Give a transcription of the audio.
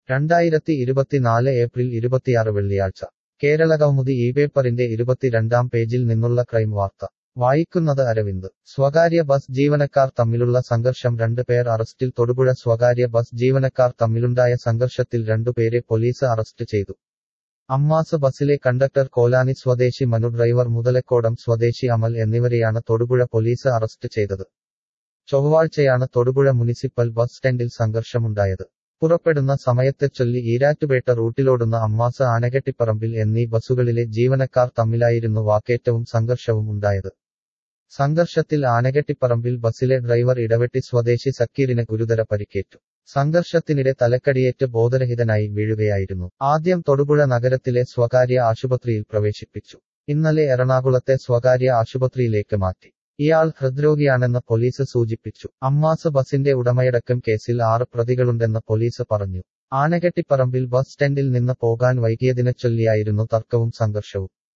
രണ്ടായിരത്തി ഇരുപത്തിനാല് ഏപ്രിൽ ഇരുപത്തിയാറ് വെള്ളിയാഴ്ച കേരള കൗമുദി ഈ പേപ്പറിന്റെ ഇരുപത്തിരണ്ടാം പേജിൽ നിന്നുള്ള ക്രൈം വാർത്ത വായിക്കുന്നത് അരവിന്ദ് സ്വകാര്യ ബസ് ജീവനക്കാർ തമ്മിലുള്ള സംഘർഷം രണ്ട് പേർ അറസ്റ്റിൽ തൊടുപുഴ സ്വകാര്യ ബസ് ജീവനക്കാർ തമ്മിലുണ്ടായ സംഘർഷത്തിൽ രണ്ടുപേരെ പോലീസ് അറസ്റ്റ് ചെയ്തു അമ്മാസ് ബസിലെ കണ്ടക്ടർ കോലാനി സ്വദേശി മനു ഡ്രൈവർ മുതലക്കോടം സ്വദേശി അമൽ എന്നിവരെയാണ് തൊടുപുഴ പോലീസ് അറസ്റ്റ് ചെയ്തത് ചൊവ്വാഴ്ചയാണ് തൊടുപുഴ മുനിസിപ്പൽ ബസ് സ്റ്റാൻഡിൽ സംഘർഷമുണ്ടായത് പുറപ്പെടുന്ന സമയത്തെ ചൊല്ലി ഈരാറ്റുപേട്ട റൂട്ടിലോടുന്ന അമ്മാസ് ആനകെട്ടിപ്പറമ്പിൽ എന്നീ ബസ്സുകളിലെ ജീവനക്കാർ തമ്മിലായിരുന്നു വാക്കേറ്റവും സംഘർഷവും ഉണ്ടായത് സംഘർഷത്തിൽ ആനകെട്ടിപ്പറമ്പിൽ ബസിലെ ഡ്രൈവർ ഇടവെട്ടി സ്വദേശി സക്കീറിന് ഗുരുതര പരിക്കേറ്റു സംഘർഷത്തിനിടെ തലക്കടിയേറ്റ് ബോധരഹിതനായി വീഴുകയായിരുന്നു ആദ്യം തൊടുപുഴ നഗരത്തിലെ സ്വകാര്യ ആശുപത്രിയിൽ പ്രവേശിപ്പിച്ചു ഇന്നലെ എറണാകുളത്തെ സ്വകാര്യ ആശുപത്രിയിലേക്ക് മാറ്റി ഇയാൾ ഹൃദ്രോഗിയാണെന്ന് പോലീസ് സൂചിപ്പിച്ചു അമ്മാസ് ബസിന്റെ ഉടമയടക്കം കേസിൽ ആറ് പ്രതികളുണ്ടെന്ന് പോലീസ് പറഞ്ഞു ആനകെട്ടിപ്പറമ്പിൽ ബസ് സ്റ്റാൻഡിൽ നിന്ന് പോകാൻ വൈകിയതിനെ ചൊല്ലിയായിരുന്നു തർക്കവും സംഘർഷവും